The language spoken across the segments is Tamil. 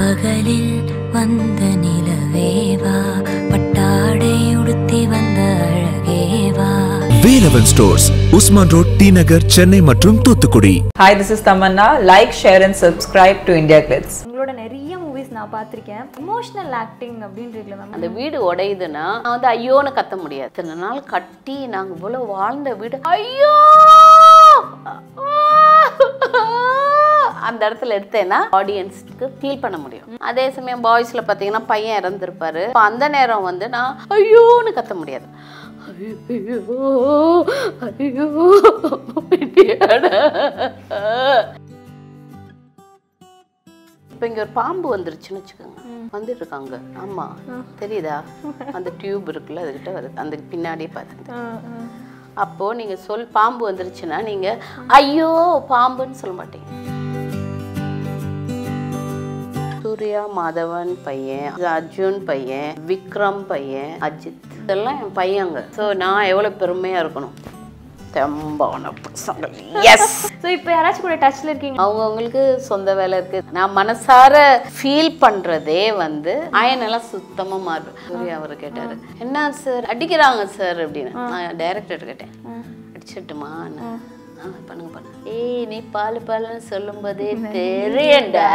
பகலில் வந்த நிலவேவா பட்டாடை உடுத்தி வந்த அழகேவா வேலவன் ஸ்டோர்ஸ் உஸ்மான் ரோட் டி நகர் சென்னை மற்றும் Thoothukudi Hi, this is Tamanna. Like, share, and subscribe to India Glitz. உங்களோட நிறைய மூவிஸ் நான் பார்த்துருக்கேன் இமோஷனல் ஆக்டிங் அப்படின்றீங்களா மேம் அந்த வீடு உடையுதுன்னா நான் வந்து ஐயோன்னு கத்த முடியாது இத்தனை நாள் கட்டி நாங்க இவ்வளவு வாழ்ந்த வீடு ஐயோ அந்த இடத்துல எடுத்தேன்னா ஆடியன்ஸ்க்கு ஃபீல் பண்ண முடியும் அதே சமயம் பாய்ஸ்ல பாத்தீங்கன்னா பையன் இறந்துருப்பாரு அப்ப அந்த நேரம் வந்து நான் ஐயோன்னு கத்த முடியாது ஐயோ ஐயோ இப்போ இங்கே ஒரு பாம்பு வந்துருச்சுன்னு வச்சுக்கோங்க வந்துட்டு இருக்காங்க ஆமா தெரியுதா அந்த டியூப் இருக்குல்ல அதுகிட்ட வருது அந்த பின்னாடியே பார்த்துட்டு அப்போ நீங்க சொல் பாம்பு வந்துருச்சுன்னா நீங்க ஐயோ பாம்புன்னு சொல்ல மாட்டீங்க சூர்யா மாதவன் பையன் அர்ஜுன் பையன் விக்ரம் பையன் அஜித் இதெல்லாம் என் பையங்க ஸோ நான் எவ்வளோ பெருமையா இருக்கணும் தெம்பான பசங்க எஸ் ஸோ இப்போ யாராச்சும் கூட டச்சில் இருக்கீங்க அவங்கவுங்களுக்கு சொந்த வேலை இருக்கு நான் மனசார ஃபீல் பண்றதே வந்து ஆயனெல்லாம் சுத்தமா மாறும் சூர்யா அவர் கேட்டாரு என்ன சார் அடிக்கிறாங்க சார் அப்படின்னு நான் டைரக்டர் கேட்டேன் அடிச்சிட்டுமா பண்ணுங்க பண்ணுங்க ஏய் நீ பால் பால்னு சொல்லும்போதே தெரியண்டா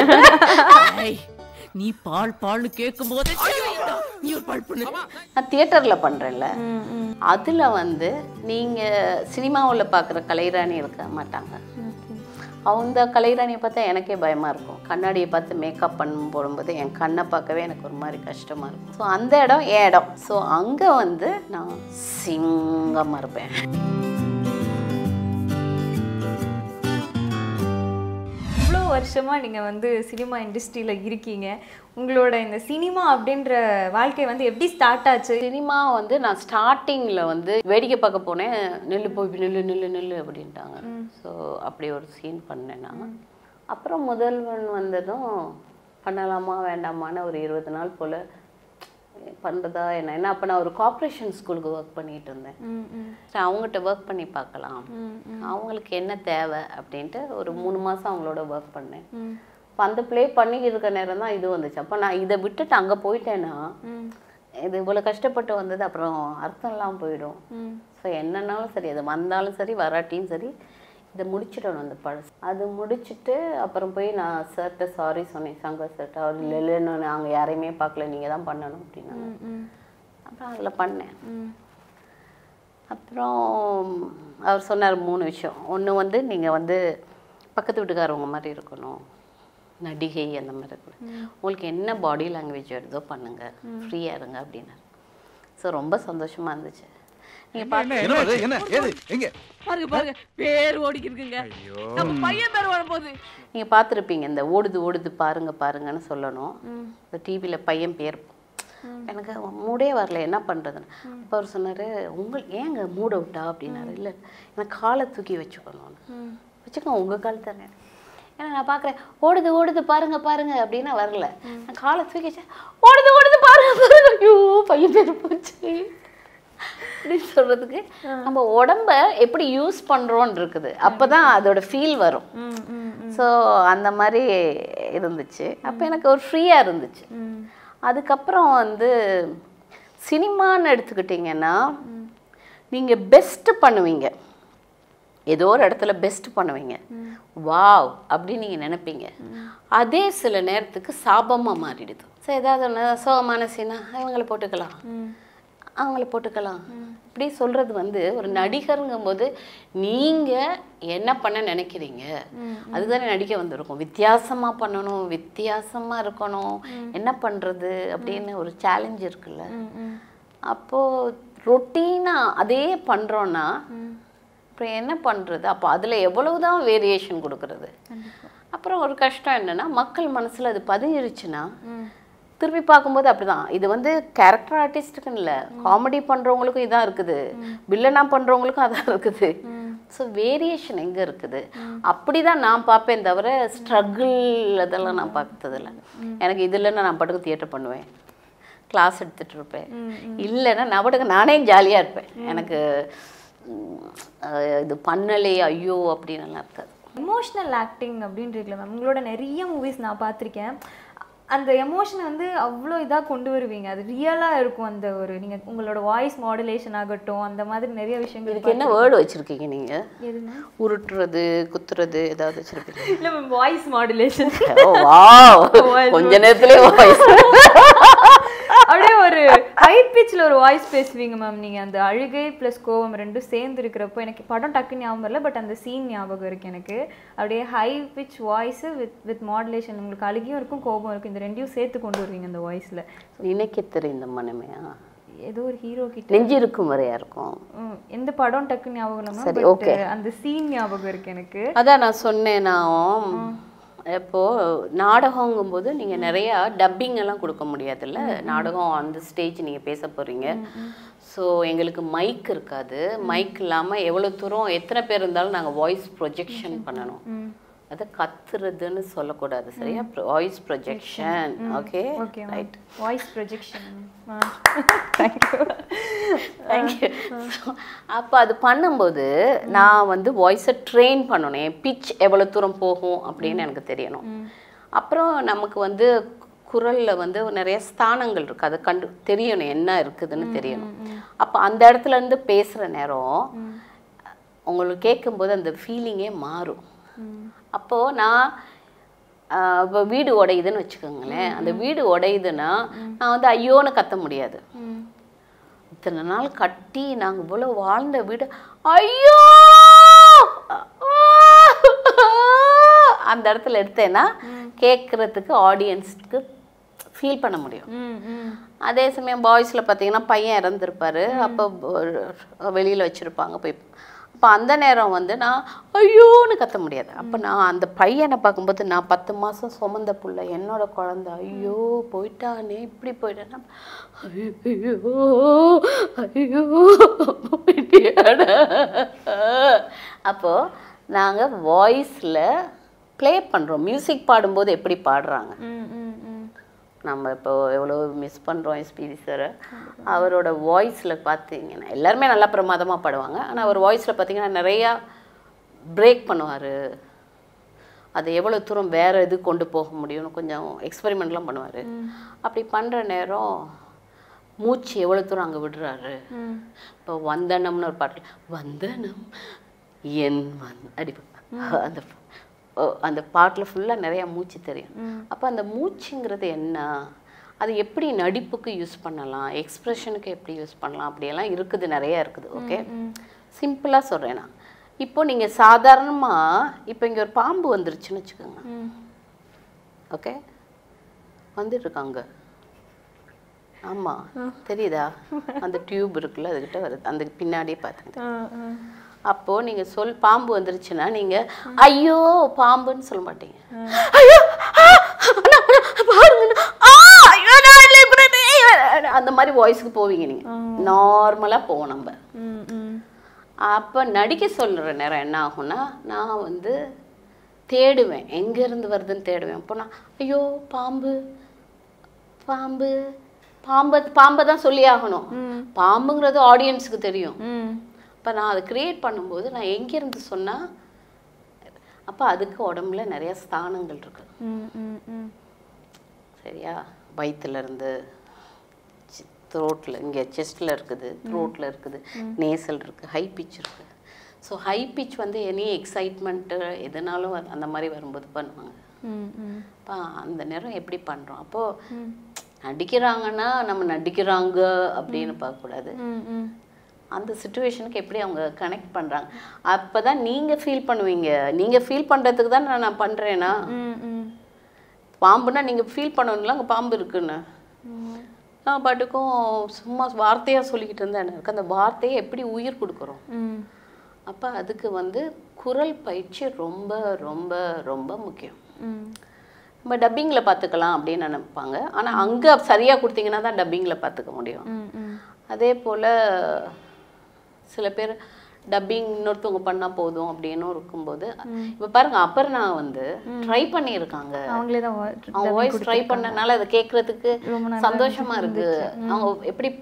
நீ பால் பால்னு கேட்கும் போதே நீ ஒரு பால் பண்ணு நான் தியேட்டர்ல பண்றேன்ல அதுல வந்து நீங்க சினிமாவுல பார்க்குற கலைராணி இருக்க மாட்டாங்க அந்த கலைராணியை பார்த்தா எனக்கே பயமா இருக்கும் கண்ணாடியை பார்த்து மேக்கப் பண்ண போடும்போது என் கண்ணை பார்க்கவே எனக்கு ஒரு மாதிரி கஷ்டமா இருக்கும் ஸோ அந்த இடம் என் இடம் ஸோ அங்க வந்து நான் சிங்கமா இருப்பேன் இவ்வளோ வருஷமா நீங்கள் வந்து சினிமா இண்டஸ்ட்ரியில் இருக்கீங்க உங்களோட இந்த சினிமா அப்படின்ற வாழ்க்கை வந்து எப்படி ஸ்டார்ட் ஆச்சு சினிமா வந்து நான் ஸ்டார்டிங்கில் வந்து வேடிக்கை பார்க்க போனேன் நெல்லு போய் நில்லு நில்லு நில்லு அப்படின்ட்டாங்க ஸோ அப்படி ஒரு சீன் பண்ணேன் நான் அப்புறம் முதல்வன் வந்ததும் பண்ணலாமா வேண்டாமான்னு ஒரு இருபது நாள் போல் பண்ணுறதா என்ன என்ன அப்போ நான் ஒரு கார்ப்பரேஷன் ஸ்கூலுக்கு ஒர்க் பண்ணிட்டு இருந்தேன் சரி அவங்ககிட்ட ஒர்க் பண்ணி பார்க்கலாம் அவங்களுக்கு என்ன தேவை அப்படின்ட்டு ஒரு மூணு மாதம் அவங்களோட ஒர்க் பண்ணேன் அப்போ அந்த ப்ளே பண்ணி இருக்க நேரம் தான் இது வந்துச்சு அப்போ நான் இதை விட்டுட்டு அங்கே போயிட்டேன்னா இது இவ்வளோ கஷ்டப்பட்டு வந்தது அப்புறம் அர்த்தம் எல்லாம் போயிடும் ஸோ என்னன்னாலும் சரி அது வந்தாலும் சரி வராட்டியும் சரி இதை முடிச்சிடணும் அந்த பழசு அது முடிச்சுட்டு அப்புறம் போய் நான் சார்கிட்ட சாரி சொன்னேன் சங்கர் சார்கிட்ட அவர் இல்லை இல்லைன்னு நாங்கள் யாரையுமே பார்க்கல நீங்கள் தான் பண்ணணும் அப்படின்னாங்க அப்புறம் அதில் பண்ணேன் அப்புறம் அவர் சொன்னார் மூணு விஷயம் ஒன்று வந்து நீங்கள் வந்து பக்கத்து வீட்டுக்காரவங்க மாதிரி இருக்கணும் நடிகை அந்த மாதிரி இருக்கணும் உங்களுக்கு என்ன பாடி லாங்குவேஜ் வருதோ பண்ணுங்க ஃப்ரீயாக இருங்க அப்படின்னாரு ஸோ ரொம்ப சந்தோஷமாக இருந்துச்சு நீங்கள் பார்த்து பாருங்க பாருங்க பேர் ஓடிக்கிருக்குங்க நம்ம பையன் பேர் வரும்போது நீங்கள் பார்த்துருப்பீங்க இந்த ஓடுது ஓடுது பாருங்க பாருங்கன்னு சொல்லணும் இந்த டிவியில் பையன் பேர் எனக்கு மூடே வரல என்ன பண்ணுறதுன்னு அப்போ அவர் சொன்னார் உங்கள் ஏங்க மூட விட்டா அப்படின்னாரு இல்லை எனக்கு காலை தூக்கி வச்சுக்கணும்னு வச்சுக்கோங்க உங்கள் கால் தானே ஏன்னா நான் பார்க்குறேன் ஓடுது ஓடுது பாருங்க பாருங்க அப்படின்னா வரல நான் காலை தூக்கி வச்சேன் ஓடுது ஓடுது பாருங்க பாருங்க ஐயோ பையன் பேர் போச்சு அப்படின்னு சொல்றதுக்கு நம்ம உடம்ப எப்படி யூஸ் பண்றோம்னு இருக்குது அப்பதான் அதோட ஃபீல் வரும் ஸோ அந்த மாதிரி இருந்துச்சு அப்போ எனக்கு ஒரு ஃப்ரீயாக இருந்துச்சு அதுக்கப்புறம் வந்து சினிமான்னு எடுத்துக்கிட்டிங்கன்னா நீங்கள் பெஸ்ட்டு பண்ணுவீங்க ஏதோ ஒரு இடத்துல பெஸ்ட் பண்ணுவீங்க வாவ் அப்படின்னு நீங்கள் நினைப்பீங்க அதே சில நேரத்துக்கு சாபமாக மாறிடுது ஸோ ஏதாவது ஒன்று சோகமான சீனா இவங்களை போட்டுக்கலாம் அவங்கள போட்டுக்கலாம் இப்படி சொல்றது வந்து ஒரு நடிகருங்கும் போது நீங்க என்ன பண்ண நினைக்கிறீங்க அதுதானே நடிக்க வந்திருக்கும் வித்தியாசமா பண்ணணும் வித்தியாசமா இருக்கணும் என்ன பண்றது அப்படின்னு ஒரு சேலஞ்ச் இருக்குல்ல அப்போ ரொட்டீனா அதே பண்றோம்னா அப்புறம் என்ன பண்றது அப்போ அதுல எவ்வளவுதான் வேரியேஷன் கொடுக்கறது அப்புறம் ஒரு கஷ்டம் என்னன்னா மக்கள் மனசுல அது பதிஞ்சிருச்சுன்னா திருப்பி பார்க்கும்போது அப்படிதான் இது வந்து கேரக்டர் ஆர்டிஸ்ட்டுக்குன்னு இல்லை காமெடி பண்றவங்களுக்கும் இதான் இருக்குது வில்லனா பண்றவங்களுக்கும் அதான் இருக்குது ஸோ வேரியேஷன் எங்க இருக்குது அப்படிதான் நான் பார்ப்பேன் தவிர ஸ்ட்ரகிள் அதெல்லாம் நான் பார்த்ததில்ல எனக்கு இது இல்லைன்னா நான் பாட்டுக்கு தியேட்டர் பண்ணுவேன் கிளாஸ் எடுத்துட்டு இருப்பேன் இல்லைன்னா நான் பாட்டுக்கு நானே ஜாலியா இருப்பேன் எனக்கு உம், அஹ், இது பண்ணலே ஐயோ அப்படின்னு எல்லாம் இருக்காது இமோஷனல் ஆக்டிங் அப்படின்றீங்களா மேம் உங்களோட நிறைய மூவிஸ் நான் பார்த்துருக்கேன் அந்த எமோஷனை வந்து அவ்வளோ இதாக கொண்டு வருவீங்க அது ரியலாக இருக்கும் அந்த ஒரு நீங்கள் உங்களோட வாய்ஸ் மாடுலேஷன் ஆகட்டும் அந்த மாதிரி நிறைய விஷயங்கள் இதுக்கு என்ன வேர்டு வச்சிருக்கீங்க நீங்க எதுனா உருட்டுறது குத்துறது ஏதாவது வச்சிருப்பீங்க இல்லை ma'am voice modulation oh wow கொஞ்ச நேரத்திலே வாய்ஸ் அப்படியே ஒரு ஹை பிச்சில் ஒரு வாய்ஸ் பேசுவீங்க மேம் நீங்கள் அந்த அழுகை ப்ளஸ் கோவம் ரெண்டும் சேர்ந்து இருக்கிறப்போ எனக்கு படம் டக்குன்னு ஞாபகம் வரல பட் அந்த சீன் ஞாபகம் இருக்கு எனக்கு அப்படியே high pitch voice with with modulation உங்களுக்கு அழுகியும் இருக்கும் கோபம் இருக்கும் இந்த ரெண்டையும் சேர்த்து கொண்டு வருவீங்க அந்த வாய்ஸில் நினைக்க தெரிந்த மனமையா ஏதோ ஒரு ஹீரோ கிட்ட நெஞ்சு இருக்கும் வரையா இருக்கும் ம், எந்த படம் டக்குன்னு ஞாபகம் இல்லை சரி, மேம் okay. அந்த சீன் ஞாபகம் இருக்கு எனக்கு அதான் நான் சொன்னேன் நான் இப்போ நாடகங்கும்போது நீங்க நிறைய டப்பிங் எல்லாம் கொடுக்க முடியாதுல்ல நாடகம் அந்த ஸ்டேஜ் நீங்க பேச போறீங்க ஸோ எங்களுக்கு மைக் இருக்காது மைக் இல்லாம எவ்வளவு தூரம் எத்தனை பேர் இருந்தாலும் நாங்க வாய்ஸ் ப்ரொஜெக்ஷன் பண்ணணும் அதை கத்துறதுன்னு சொல்லக்கூடாது சரியா voice projection okay okay right voice projection thank you அப்போ அது பண்ணும்போது நான் வந்து வாய்ஸை ட்ரெயின் பண்ணணும் என் பிச் எவ்வளோ தூரம் போகும் அப்படின்னு எனக்கு தெரியணும் அப்புறம் நமக்கு வந்து குரல்ல வந்து நிறைய ஸ்தானங்கள் இருக்கு அதை கண்டு தெரியணும் என்ன இருக்குதுன்னு தெரியணும் அப்போ அந்த இடத்துல இருந்து பேசுகிற நேரம் உங்களுக்கு கேட்கும்போது அந்த ஃபீலிங்கே மாறும் அப்போது நான் இப்போ வீடு உடையுதுன்னு வச்சுக்கோங்களேன் அந்த வீடு உடையுதுன்னா நான் வந்து ஐயோன்னு கத்த முடியாது இத்தனை நாள் கட்டி நாங்கள் இவ்வளோ வாழ்ந்த வீடு ஐயோ அந்த இடத்துல எடுத்தேன்னா கேட்குறதுக்கு ஆடியன்ஸ்க்கு ஃபீல் பண்ண முடியும் ம் ம் அதே சமயம் பாய்ஸில் பார்த்தீங்கன்னா பையன் இறந்துருப்பாரு அப்போ வெளியில் வச்சுருப்பாங்க போய் அப்போ அந்த நேரம் வந்து நான் ஐயோன்னு கத்த முடியாது அப்போ நான் அந்த பையனை பார்க்கும்போது நான் பத்து மாதம் சுமந்த புள்ள என்னோட குழந்தை ஐயோ போயிட்டானே இப்படி போயிட்டானா ஐயோ ஐயோ போயிட்டியாடா அப்போது நாங்கள் வாய்ஸில் ப்ளே பண்ணுறோம் மியூசிக் பாடும்போது எப்படி பாடுறாங்க ம் ம் ம் நம்ம இப்போ எவ்வளோ மிஸ் பண்ணுறோம் எஸ்பிபி சார் அவரோட வாய்ஸில் பார்த்தீங்கன்னா எல்லாருமே நல்லா பிரமாதமாக பாடுவாங்க ஆனால் அவர் வாய்ஸில் பார்த்தீங்கன்னா நிறையா பிரேக் பண்ணுவார் அதை எவ்வளோ தூரம் வேறு இது கொண்டு போக முடியும்னு கொஞ்சம் எக்ஸ்பெரிமெண்ட்லாம் பண்ணுவார் அப்படி பண்ணுற நேரம் மூச்சு எவ்வளோ தூரம் அங்கே விடுறாரு இப்போ வந்தனம்னு ஒரு பாட்டு வந்தனம் என் வந் அடி அந்த ஓ, அந்த பாட்டில் ஃபுல்லாக நிறையா மூச்சு தெரியும் அப்போ அந்த மூச்சுங்கிறது என்ன அது எப்படி நடிப்புக்கு யூஸ் பண்ணலாம் எக்ஸ்ப்ரெஷனுக்கு எப்படி யூஸ் பண்ணலாம் அப்படியெல்லாம் இருக்குது நிறைய இருக்குது ஓகே சிம்பிளாக சொல்கிறேன் நான் இப்போ நீங்கள் சாதாரணமாக இப்போ இங்கே ஒரு பாம்பு வந்துருச்சுன்னு வச்சுக்கோங்க ஓகே வந்துட்டு இருக்காங்க ஆமாம் தெரியுதா அந்த டியூப் இருக்குல்ல அதுக்கிட்ட வருது அந்த பின்னாடியே பார்த்துக்கிட்டு அப்போ நீங்க சொல் பாம்பு வந்துருச்சுன்னா நீங்க ஐயோ பாம்புன்னு சொல்ல மாட்டீங்க ஐயோ ஆ, அண்ணா, அண்ணா, பாருங்க, ஆ, ஐயோ, நான் இல்லை, இப்படி இல்லை. அந்த மாதிரி வாய்ஸ்க்கு போவீங்க நீங்க நார்மலா போவோம் நம்ம ம் ம் அப்போ நடிக்க சொல்கிற நேரம் என்ன ஆகும்னா நான் வந்து தேடுவேன் எங்கேருந்து வருதுன்னு தேடுவேன் அப்போ நான் ஐயோ பாம்பு பாம்பு பாம்பை பாம்பை தான் சொல்லி ஆகணும் பாம்புங்கிறது ஆடியன்ஸுக்கு தெரியும் ம் அப்போ நான் அதை க்ரியேட் பண்ணும்போது நான் எங்கேருந்து சொன்னால் அப்போ அதுக்கு உடம்புல நிறைய ஸ்தானங்கள் இருக்கு ம் ம் ம் சரியா வயிற்றுல இருந்து த்ரோட்டில் இங்கே செஸ்ட்டில் இருக்குது த்ரோட்டில் இருக்குது நேசல் இருக்குது ஹை பிச் இருக்குது ஸோ ஹை பிச் வந்து எனி எக்ஸைட்மெண்ட்டு எதுனாலும் அது அந்த மாதிரி வரும்போது பண்ணுவாங்க ம் ம் அப்போ அந்த நேரம் எப்படி பண்ணுறோம் அப்போது நடிக்கிறாங்கன்னா நம்ம நடிக்கிறாங்க அப்படின்னு பார்க்கக்கூடாது ம் ம் அந்த சுச்சுவேஷனுக்கு எப்படி அவங்க கனெக்ட் பண்ணுறாங்க அப்போ தான் நீங்கள் ஃபீல் பண்ணுவீங்க நீங்கள் ஃபீல் பண்ணுறதுக்கு தான் நான் நான் பண்ணுறேன்னா ம் ம் பாம்புனா நீங்கள் ஃபீல் பண்ணணும்ல அங்கே பாம்பு இருக்குன்னு நான் பாட்டுக்கும் சும்மா வார்த்தையாக சொல்லிக்கிட்டு இருந்தேன் எனக்கு அந்த வார்த்தையை எப்படி உயிர் கொடுக்குறோம் ம் அப்போ அதுக்கு வந்து குரல் பயிற்சி ரொம்ப ரொம்ப ரொம்ப முக்கியம் ம் நம்ம டப்பிங்கில் பார்த்துக்கலாம் அப்படின்னு நினைப்பாங்க ஆனால் அங்கே சரியாக கொடுத்தீங்கன்னா தான் டப்பிங்கில் பார்த்துக்க முடியும் ம் ம் அதே போல் சில பேர் டப்பிங் இன்னொருத்தவங்க பண்ணால் போதும் அப்படின்னு இருக்கும்போது இப்போ பாருங்க அப்பர்ணா வந்து ட்ரை பண்ணியிருக்காங்க அவங்களே தான் வா- அவங்க வாய்ஸ் ட்ரை பண்ணனால அதை கேட்கறதுக்கு ரொம்ப நல்லா சந்தோஷமா இருக்கு அவங்க எப்படி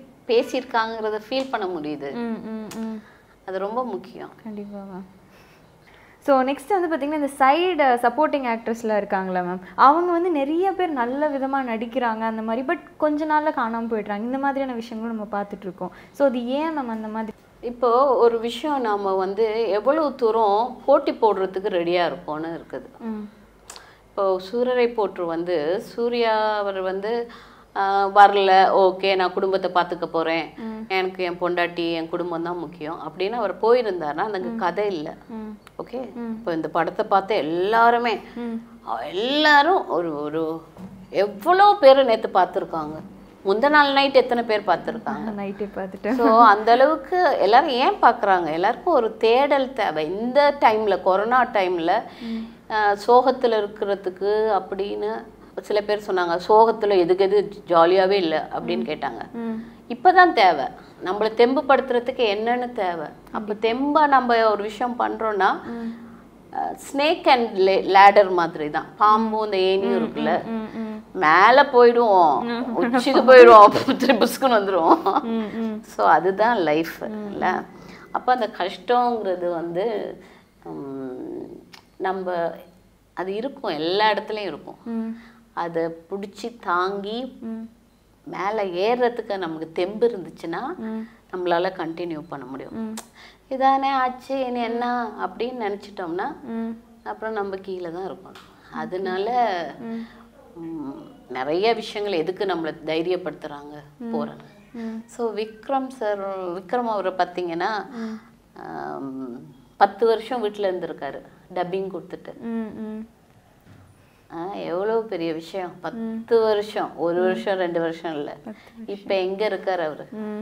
பேசியிருக்காங்கிறத ஃபீல் பண்ண முடியுது ம் ம் ம் அது ரொம்ப முக்கியம் கண்டிப்பாக ஸோ நெக்ஸ்ட் வந்து பார்த்தீங்கன்னா இந்த சைடு சப்போர்ட்டிங் ஆக்ட்ரஸ்லாம் இருக்காங்களா மேம் அவங்க வந்து நிறைய பேர் நல்ல விதமாக நடிக்கிறாங்க அந்த மாதிரி பட் கொஞ்ச நாளில் காணாமல் போயிடுறாங்க இந்த மாதிரியான விஷயங்களும் நம்ம பார்த்துட்டு இருக்கோம் ஸோ அது ஏன் மேம் அந்த மாதிரி இப்போ ஒரு விஷயம் நாம வந்து எவ்வளவு தூரம் போட்டி போடுறதுக்கு ரெடியா இருக்கோம்னு இருக்குது ம் இப்போ சூரரை போற்று வந்து சூர்யா அவர் வந்து ஆஹ், வரல ஓகே நான் குடும்பத்தை பார்த்துக்க போறேன் எனக்கு என் பொண்டாட்டி என் குடும்பம் தான் முக்கியம் அப்படின்னு அவர் போயிருந்தாருன்னா அந்த கதை இல்லை ஓகே இப்போ இந்த படத்தை பார்த்து எல்லாருமே அஹ், எல்லாரும் ஒரு ஒரு எவ்வளோ பேர் நேற்று பார்த்துருக்காங்க முந்த நாள் நைட் எத்தனை பேர் பார்த்துருக்காங்க நைட்டே பார்த்துட்டு ஸோ அந்த அளவுக்கு எல்லாரும் ஏன் பார்க்குறாங்க எல்லாருக்கும் ஒரு தேடல் தேவை இந்த டைமில் கொரோனா டைமில் சோகத்தில் இருக்கிறதுக்கு அப்படின்னு சில பேர் சொன்னாங்க சோகத்தில் எதுக்கு எது ஜாலியாகவே இல்லை அப்படின்னு கேட்டாங்க இப்போ தான் தேவை நம்மளை தெம்புப்படுத்துறதுக்கு என்னன்னு தேவை அப்போ தெம்பா நம்ம ஒரு விஷயம் பண்ணுறோன்னா ஸ்னேக் அண்ட் லேடர் மாதிரி தான் பாம்பும் இந்த ஏனியும் இருக்குல்ல மேலே போயிடுவோம் உச்சிக்கு போயிடுவோம் திருப்பி புஸ்குன்னு வந்துடுவோம் ஸோ அதுதான் லைஃப் இல்லை அப்போ அந்த கஷ்டங்கிறது வந்து உம், நம்ம அது இருக்கும் எல்லா இடத்துலையும் இருக்கும் அதை பிடிச்சி தாங்கி மேலே ஏறுறதுக்கு நமக்கு தெம்பு இருந்துச்சுன்னா நம்மளால கண்டினியூ பண்ண முடியும் இதானே ஆச்சு இனி என்ன அப்படின்னு நினச்சிட்டோம்னா அப்புறம் நம்ம கீழே தான் இருக்கணும் அதனால ம், நிறைய விஷயங்கள் எதுக்கு நம்மளை தைரியப்படுத்துறாங்க போறாங்க ஸோ விக்ரம் சார் விக்ரம் அவரை பார்த்தீங்கன்னா ஆம், பத்து வருஷம் வீட்டில் இருந்திருக்காரு டப்பிங் கொடுத்துட்டு ம் ம் ஆ, எவ்வளவு பெரிய விஷயம் பத்து வருஷம் ஒரு வருஷம் ரெண்டு வருஷம் இல்லை இப்போ எங்க இருக்காரு அவரு ம்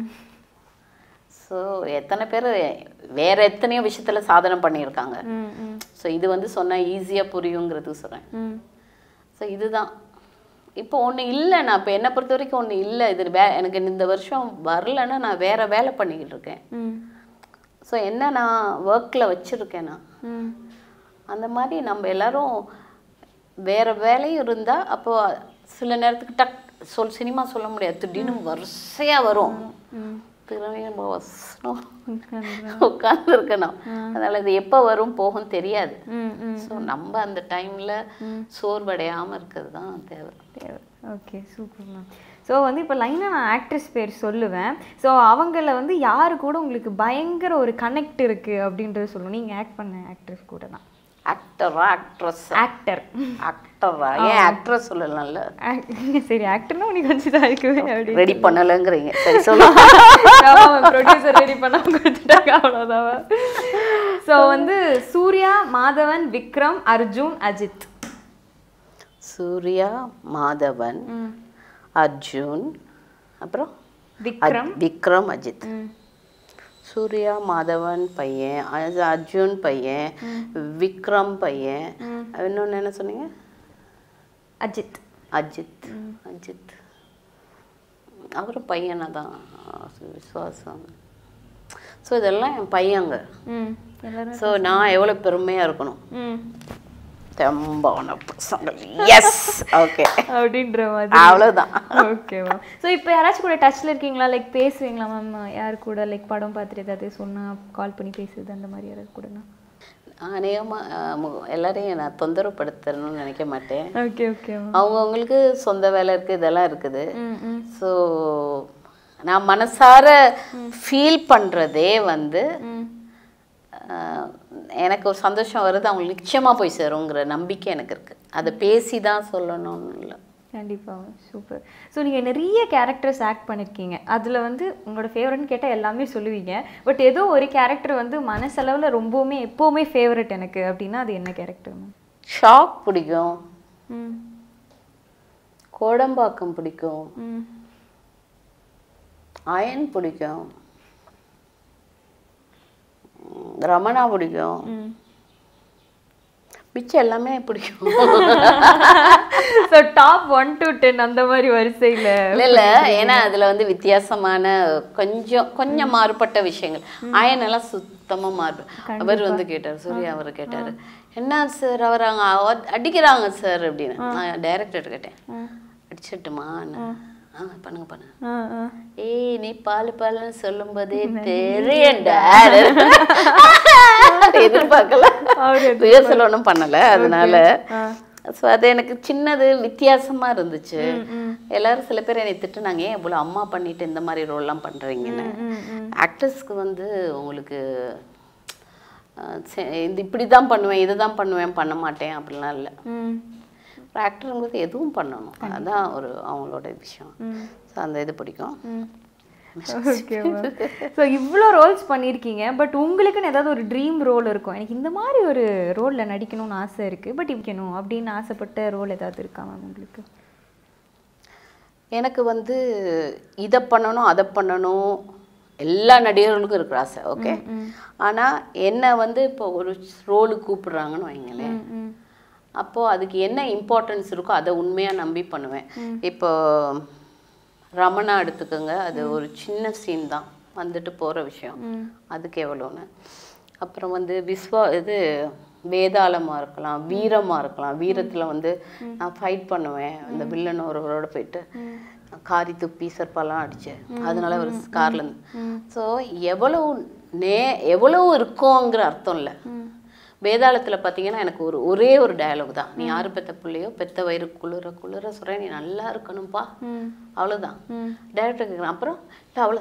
ஸோ எத்தனை பேர் வேற எத்தனையோ விஷயத்துல சாதனை பண்ணியிருக்காங்க ம் ம் ஸோ இது வந்து சொன்னா ஈஸியா புரியுங்கிறதுக்கு சொல்றேன் ம் ஸோ இதுதான் இப்போ ஒண்ணு இல்லை நான் இப்போ என்னை பொறுத்த வரைக்கும் ஒண்ணு இல்லை இது வே எனக்கு இந்த வருஷம் வரலன்னா நான் வேற வேலை பண்ணிக்கிட்டு இருக்கேன் ம் ஸோ என்ன நான் ஒர்க்கில் வச்சுருக்கேன் நான் ம் அந்த மாதிரி நம்ம எல்லாரும் வேற வேலையும் இருந்தா அப்போ சில நேரத்துக்கு டக் சொல் சினிமா சொல்ல முடியாது திடீர்னு வரிசையா வரும் திரும்பி நம்ம வசனம் உட்கார்ந்து இருக்கணும் அதனால இது எப்போ வரும் போகும் தெரியாது ம் ம் ஸோ நம்ம அந்த டைம்ல சோர்வடையாம இருக்கிறது தான் தேவை ஓகே சூப்பர் மேம் ஸோ வந்து இப்போ லைனாக நான் ஆக்ட்ரஸ் பேர் சொல்லுவேன் ஸோ அவங்கள வந்து யாரு கூட உங்களுக்கு பயங்கர ஒரு கனெக்ட் இருக்குது அப்படின்றது சொல்லணும் நீங்கள் ஆக்ட் பண்ண ஆக்ட்ரஸ் கூட தான் ஆக்டரா ஆக்ட்ரஸ் ஆக்டர் ஆக்டரா ஏன் ஆக்ட்ரஸ் சொல்லலாம்ல சரி ஆக்டர்னா உனக்கு கொஞ்சம் தான் இருக்குவே அப்படி ரெடி பண்ணலைங்கிறீங்க சரி சொல்லு ப்ரொடியூசர் ரெடி பண்ண கொடுத்துட்டாங்க அவ்வளோதான் ஸோ வந்து சூர்யா மாதவன் விக்ரம் அர்ஜுன் அஜித் சூர்யா மாதவன் அர்ஜுன் அப்புறம் விக்ரம் அஜ்- விக்ரம் அஜித் சூர்யா மாதவன் பையன் அஜ்- அர்ஜுன் பையன் விக்ரம் பையன் இன்னொன்று என்ன சொன்னீங்க அஜித் அஜித் அஜித் அவரும் பையனை தான் விசுவாசம் ஸோ இதெல்லாம் என் பையங்க ம் எல்லாரும் ஸோ நான் எவ்வளோ பெருமையாக இருக்கணும் ம் தெம்பான பசங்கள் எஸ் ஓகே அப்படின்ற மாதிரி அவ்வளோதான் ஓகே மேம் ஸோ இப்போ யாராச்சும் கூட டச்சில் இருக்கீங்களா லைக் பேசுவீங்களா மேம் யார் கூட லைக் படம் பார்த்துட்டு ஏதாவது சொன்னா கால் பண்ணி பேசுறது அந்த மாதிரி யாராவது கூடனா அநேகமாக எல்லாரையும் நான் தொந்தரவுப்படுத்தணும்னு நினைக்க மாட்டேன் ஓகே ஓகே மேம் அவங்கவுங்களுக்கு சொந்த வேலை இருக்குது இதெல்லாம் இருக்குது ம் ம் ஸோ நான் மனசார ஃபீல் பண்ணுறதே வந்து ஆஹ், எனக்கு ஒரு சந்தோஷம் வருது அவங்களுக்கு நிச்சயமாக போய் சேருங்கிற நம்பிக்கை எனக்கு இருக்குது அதை பேசி தான் சொல்லணும்னு இல்லை கண்டிப்பாக சூப்பர் ஸோ நீங்கள் நிறைய கேரக்டர்ஸ் ஆக்ட் பண்ணியிருக்கீங்க அதில் வந்து உங்களோட ஃபேவரட்னு கேட்டால் எல்லாமே சொல்லுவீங்க பட் ஏதோ ஒரு கேரக்டர் வந்து மனசளவில் ரொம்பவுமே எப்போவுமே ஃபேவரட் எனக்கு அப்படின்னா அது என்ன கேரக்டர் மேம் ஷாக் பிடிக்கும் ம் கோடம்பாக்கம் பிடிக்கும் ம் அயன் பிடிக்கும் உம், ரமணா பிடிக்கும் ம் மிச்சம் எல்லாமே பிடிக்கும் so top one to ten அந்த மாதிரி வரிசையில் இல்ல இல்ல ஏன்னா அதுல வந்து வித்தியாசமான கொஞ்சம் கொஞ்சம் மாறுபட்ட விஷயங்கள் அயன் எல்லாம் சுத்தமா மாறு அவர் வந்து கேட்டார் சூர்யா அவர் கேட்டாரு என்ன சார் அவர் அங்க அவ- அடிக்கிறாங்க சார் அப்படின்னு நான் டைரக்டர் கேட்டேன் அடிச்சிட்டுமா ஆ பண்ணுங்க பண்ணுங்க ஆ ஆ ஏய் நீ பால் பால்னு சொல்லும்போதே தெரியண்டா எதிர்பார்க்கல ரிஹர்சல் ஒன்றும் பண்ணல அதனால ஸோ அது எனக்கு சின்னது வித்தியாசமா இருந்துச்சு எல்லாரும் சில பேர் என்னை திட்டுனாங்க ஏன் இவ்வளோ அம்மா பண்ணிட்டு இந்த மாதிரி ரோல்லாம் பண்றீங்கன்னு ஆக்டர்ஸ்க்கு வந்து உங்களுக்கு அஹ், சே- இது இப்படி தான் பண்ணுவேன் இதை தான் பண்ணுவேன் பண்ண மாட்டேன் அப்படிலாம் இல்லை ம் ஒரு ஆக்டருங்கிறது எதுவும் பண்ணணும் அதான் ஒரு அவங்களோட விஷயம் ஸோ அந்த இது பிடிக்கும் ஓகே மேம் ஸோ இவ்வளோ ரோல்ஸ் பண்ணியிருக்கீங்க பட் உங்களுக்குன்னு ஏதாவது ஒரு ட்ரீம் ரோல் இருக்கும் எனக்கு இந்த மாதிரி ஒரு ரோலில் நடிக்கணும்னு ஆசை இருக்குது பட் இருக்கணும் அப்படின்னு ஆசைப்பட்ட ரோல் ஏதாவது இருக்கா மேம் உங்களுக்கு எனக்கு வந்து இதை பண்ணணும் அதை பண்ணணும் எல்லா நடிகர்களுக்கும் இருக்கிற ஆசை ஓகே ஆனால் என்னை வந்து இப்போ ஒரு ரோலுக்கு கூப்பிடுறாங்கன்னு வைங்களேன் அப்போது அதுக்கு என்ன இம்பார்ட்டன்ஸ் இருக்கோ அதை உண்மையாக நம்பி பண்ணுவேன் இப்போ ரமணா எடுத்துக்கோங்க அது ஒரு சின்ன சீன் தான் வந்துட்டு போகிற விஷயம் அதுக்கு எவ்வளோன்னு அப்புறம் வந்து விஸ்வா இது வேதாளமாக இருக்கலாம் வீரமாக இருக்கலாம் வீரத்தில் வந்து நான் ஃபைட் பண்ணுவேன் அந்த வில்லன் ஒருவரோட போயிட்டு காரி துப்பி செருப்பெல்லாம் அடிச்சேன் அதனால ஒரு கார்ல இருந்து ஸோ எவ்வளவு நே எவ்வளவு இருக்கோங்கிற அர்த்தம் இல்லை வேதாளத்தில் பார்த்தீங்கன்னா எனக்கு ஒரு ஒரே ஒரு டயலாக் தான் நீ யாரு பெத்த பிள்ளையோ பெத்த வயிறு குளிர குளிர சொல்ற நீ நல்லா இருக்கணும்ப்பா அவ்வளோதான் டேரக்டர் கேட்குறேன் அப்புறம் இல்லை அவ்வளோ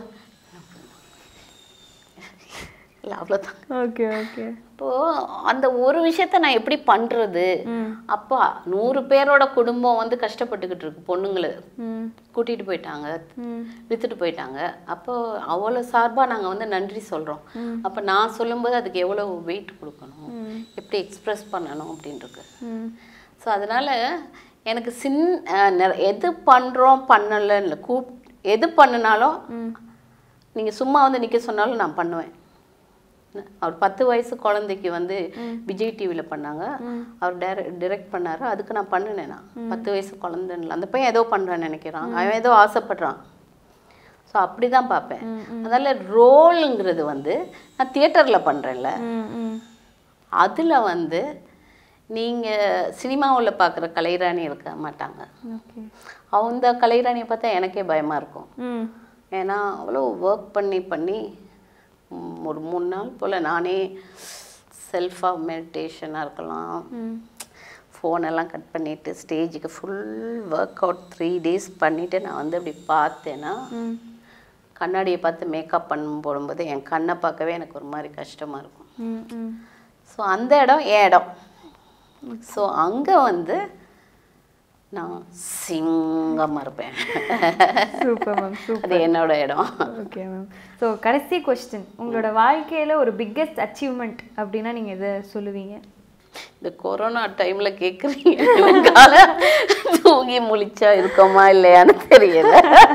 இல்லை அவ்வளோதான் ஓகே ஓகே இப்போ அந்த ஒரு விஷயத்த நான் எப்படி பண்றது அப்பா நூறு பேரோட குடும்பம் வந்து கஷ்டப்பட்டுக்கிட்டு இருக்கு பொண்ணுங்களை கூட்டிட்டு போயிட்டாங்க வித்துட்டு போயிட்டாங்க அப்போ அவ்வளோ சார்பா நாங்க வந்து நன்றி சொல்றோம் அப்ப நான் சொல்லும்போது அதுக்கு எவ்வளவு வெயிட் கொடுக்கணும் எப்படி எக்ஸ்பிரஸ் பண்ணணும் அப்படின்றது ஸோ அதனால எனக்கு சின் அஹ், நிற- எது பண்றோம் பண்ணல இல்லை கூப் எது பண்ணினாலும் நீங்க சும்மா வந்து நிக்க சொன்னாலும் நான் பண்ணுவேன் அவர் பத்து வயசு குழந்தைக்கு வந்து விஜய் டிவியில் பண்ணாங்க அவர் டேர டிரெக்ட் பண்ணாரு அதுக்கு நான் பண்ணினேன் நான் பத்து வயசு குழந்தைன்னு அந்த பையன் ஏதோ பண்ணுறேன்னு நினைக்கிறான் அவன் ஏதோ ஆசைப்படுறான் ஸோ அப்படி தான் பார்ப்பேன் அதனால ரோலுங்கிறது வந்து நான் தியேட்டரில் பண்ணுறேன்ல அதில் வந்து நீங்கள் சினிமாவில் பார்க்குற கலைராணி இருக்க மாட்டாங்க ஓகே அந்த கலைராணியை பார்த்தா எனக்கே பயமாக இருக்கும் ம் ஏன்னா அவ்வளோ ஒர்க் பண்ணி பண்ணி ம், ஒரு மூணு நாள் போல் நானே செல்ஃபாக மெடிடேஷனாக இருக்கலாம் ஃபோனெல்லாம் கட் பண்ணிவிட்டு ஸ்டேஜுக்கு full work out three days பண்ணிவிட்டு நான் வந்து அப்படி பார்த்தேன்னா கண்ணாடியை பார்த்து மேக்கப் பண்ண போடும்போது என் கண்ணை பார்க்கவே எனக்கு ஒரு மாதிரி கஷ்டமாக இருக்கும் ம் ம் ஸோ அந்த இடம் என் இடம் ஸோ அங்கே வந்து நான் சிங்கமாக இருப்பேன் சூப்பர் மேம் சூப்பர் அது என்னோட இடம் ஓகே மேம் ஸோ கடைசி கொஸ்டின் உங்களோட வாழ்க்கையில ஒரு பிக்கெஸ்ட் அச்சீவ்மெண்ட் அப்படின்னா நீங்க எதை சொல்லுவீங்க இந்த கொரோனா டைம்ல கேக்குறீங்க இவங்கால தூங்கி முழிச்சா இருக்கோமா இல்லையான்னு தெரியல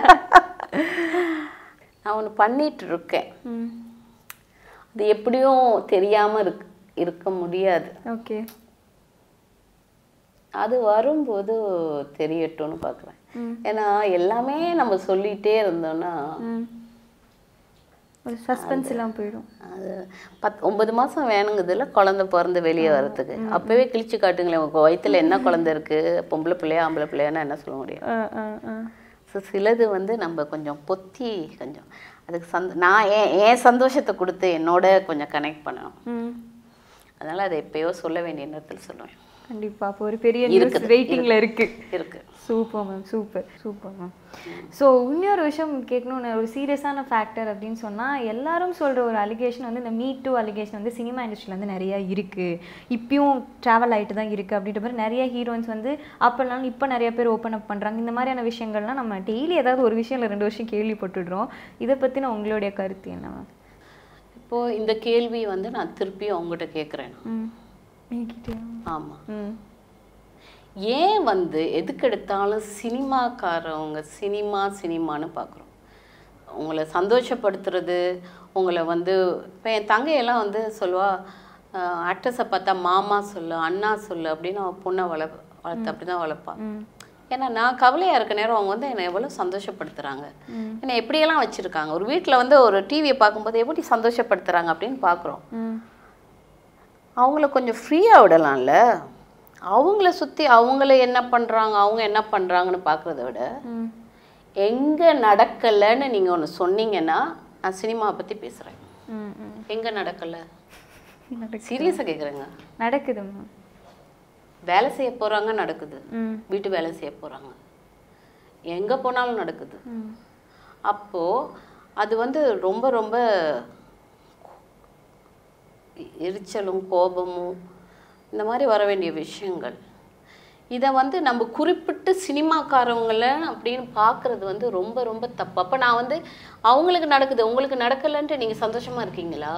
நான் ஒன்று பண்ணிட்டு இருக்கேன் அது எப்படியும் தெரியாம இருக் இருக்க முடியாது ஓகே அது வரும்போது தெரியட்டும்னு பார்க்குறேன் ஏன்னா எல்லாமே நம்ம சொல்லிட்டே இருந்தோம்னா ஒரு சஸ்பென்ஸ் எல்லாம் போயிடும் அது பத் ஒன்பது மாதம் வேணுங்கிறதுல குழந்தை பிறந்து வெளியே வர்றதுக்கு அப்போவே கிழிச்சு காட்டுங்களேன் உங்கள் வயித்துல என்ன குழந்தை இருக்குது பொம்பளை பிள்ளையா ஆம்பளை பிள்ளையான்னு என்ன சொல்ல முடியும் ஆ ஆ ஆ ஸோ சிலது வந்து நம்ம கொஞ்சம் பொத்தி கொஞ்சம் அதுக்கு சந்த நான் ஏன் என் சந்தோஷத்தை கொடுத்து என்னோட கொஞ்சம் கனெக்ட் பண்ணணும் ம் அதனால் அதை எப்பயோ சொல்ல வேண்டிய நேரத்தில் சொல்லுவேன் கண்டிப்பா அப்போ ஒரு பெரிய நியூஸ் இருக்குது, வெயிட்டிங்ல இருக்கு இருக்கு super ma'am super super ma'am so இன்னொரு விஷயம் கேட்கணும்னு ஒரு சீரியஸான ஃபேக்டர் அப்படின்னு சொன்னால் எல்லாரும் சொல்கிற ஒரு அலிகேஷன் வந்து இந்த மீ டூ அலிகேஷன் வந்து சினிமா இண்டஸ்ட்ரியில் வந்து நிறையா இருக்குது இப்பயும் ட்ராவல் ஆகிட்டு தான் இருக்குது அப்படின்ற மாதிரி நிறைய ஹீரோயின்ஸ் வந்து அப்போல்லாம் இப்போ நிறைய பேர் ஓப்பன் அப் பண்ணுறாங்க இந்த மாதிரியான விஷயங்கள்லாம் நம்ம டெய்லி ஏதாவது ஒரு விஷயம் இல்லை ரெண்டு விஷயம் கேள்விப்பட்டுடுறோம் இதை பற்றின உங்களுடைய கருத்து என்ன மேம் இப்போது இந்த கேள்வி வந்து நான் திருப்பியும் அவங்ககிட்ட கேட்குறேன் ம் என்கிட்டயா? ஆமாம் ம் ஏன் வந்து எதுக்கு எடுத்தாலும் சினிமாக்காரவங்க சினிமா சினிமான்னு பார்க்குறோம் உங்களை சந்தோஷப்படுத்துறது உங்களை வந்து இப்போ என் தங்கையெல்லாம் வந்து சொல்லுவா ஆக்டர்ஸை பார்த்தா மாமா சொல்லு அண்ணா சொல்லு அப்படின்னு அவள் பொண்ணை வள வளர்த்து அப்படி தான் வளர்ப்பா ஏன்னா நான் கவலையாக இருக்க நேரம் அவங்க வந்து என்னை எவ்வளோ சந்தோஷப்படுத்துகிறாங்க என்னை எப்படியெல்லாம் வச்சுருக்காங்க ஒரு வீட்டில் வந்து ஒரு டிவியை பார்க்கும்போது எப்படி சந்தோஷப்படுத்துகிறாங்க அப்படின்னு பார்க்குறோம் ம் அவங்கள கொஞ்சம் ஃப்ரீயாக விடலாம்ல அவங்கள சுற்றி அவங்கள என்ன பண்ணுறாங்க அவங்க என்ன பண்ணுறாங்கன்னு பார்க்குறத விட எங்கே நடக்கலைன்னு நீங்கள் ஒன்று சொன்னீங்கன்னா நான் சினிமாவை பற்றி பேசுகிறேன் ம் ம் எங்கே நடக்கலை நடக்கு- சீரியஸாக கேட்குறேங்க நடக்குது மேம் வேலை செய்ய போகிறாங்க நடக்குது ம் வீட்டு வேலை செய்ய போகிறாங்க எங்கே போனாலும் நடக்குது ம் அப்போது அது வந்து ரொம்ப ரொம்ப எரிச்சலும் கோபமும் இந்த மாதிரி வர வேண்டிய விஷயங்கள் இதை வந்து நம்ம குறிப்பிட்டு சினிமாக்காரவங்கள அப்படின்னு பார்க்குறது வந்து ரொம்ப ரொம்ப தப்பு அப்போ நான் வந்து அவங்களுக்கு நடக்குது உங்களுக்கு நடக்கலைன்ட்டு நீங்கள் சந்தோஷமாக இருக்கீங்களா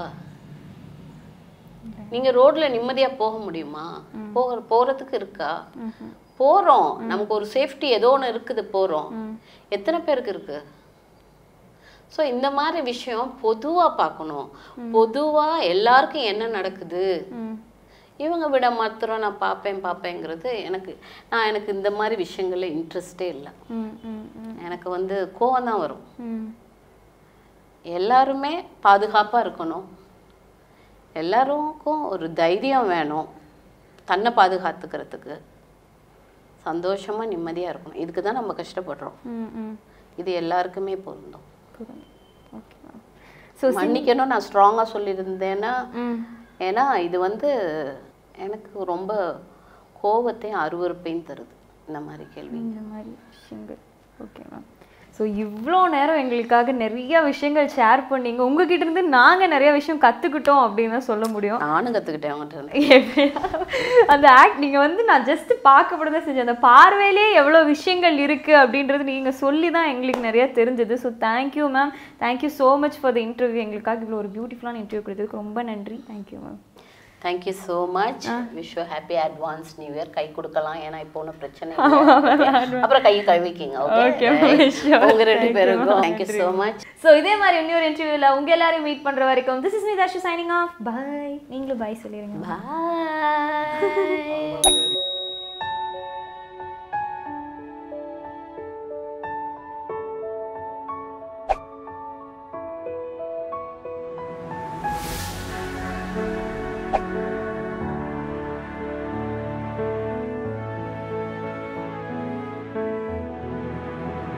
நீங்கள் ரோட்டில் நிம்மதியாக போக முடியுமா போக போகிறதுக்கு இருக்கா போகிறோம் நமக்கு ஒரு சேஃப்டி ஏதோ ஒன்று இருக்குது போகிறோம் எத்தனை பேருக்கு இருக்குது ஸோ இந்த மாதிரி விஷயம் பொதுவாக பார்க்கணும் பொதுவாக எல்லாருக்கும் என்ன நடக்குது ம் இவங்க விட மாத்திரம் நான் பார்ப்பேன் பார்ப்பேங்கிறது எனக்கு நான் எனக்கு இந்த மாதிரி விஷயங்கள்ல இன்ட்ரெஸ்டே இல்லை ம் ம் ம் எனக்கு வந்து கோவம் தான் வரும் ம் எல்லாருமே பாதுகாப்பாக இருக்கணும் எல்லாருக்கும் ஒரு தைரியம் வேணும் தன்னை பாதுகாத்துக்கிறதுக்கு சந்தோஷமாக நிம்மதியாக இருக்கணும் இதுக்கு தான் நம்ம கஷ்டப்படுறோம் ம் ம் இது எல்லாருக்குமே பொருந்தும் புரியுது ஓகே மேம் ஸோ மன்னிக்கணும் நான் ஸ்ட்ராங்காக சொல்லியிருந்தேன்னா ம் ஏன்னா இது வந்து எனக்கு ரொம்ப கோபத்தையும் அருவருப்பையும் தருது இந்த மாதிரி கேள்வி இந்த மாதிரி விஷயங்கள் ஓகே மேம் ஸோ இவ்வளோ நேரம் எங்களுக்காக நிறைய விஷயங்கள் ஷேர் பண்ணீங்க உங்ககிட்ட இருந்து நாங்கள் நிறைய விஷயம் கற்றுக்கிட்டோம் அப்படின்னு தான் சொல்ல முடியும் நானும் கற்றுக்கிட்டேன் அவங்ககிட்ட இருந்து. எப்படியா? அந்த ஆக்ட் நீங்கள் வந்து நான் ஜஸ்ட் பார்க்கப்பட தான் செஞ்சேன் அந்த பார்வையிலே எவ்வளோ விஷயங்கள் இருக்குது அப்படின்றது நீங்கள் சொல்லி தான் எங்களுக்கு நிறைய தெரிஞ்சது so thank you ma'am thank you so much for the interview எங்களுக்காக இவ்வளோ ஒரு பியூட்டிஃபுல்லான இன்டர்வியூ கொடுத்ததுக்கு ரொம்ப நன்றி thank you ma'am thank you so much wish you happy advance new year கை கொடுக்கலாம் ஏன்னா இப்போ ஒன்றும் பிரச்சனை இல்லை அப்புறம் கை கழுவிக்கிங்க Okay, ஓகே sure. உங்க ரெண்டு Thank you, பேருக்கும் ma'am. Thank you so much so இதே மாதிரி இன்னொரு இன்டர்வியூவில் உங்கள் எல்லாரையும் மீட் பண்ணுற வரைக்கும் this is Nithashu signing off bye நீங்களும் பாய் சொல்லிடுங்க பாய் Bye.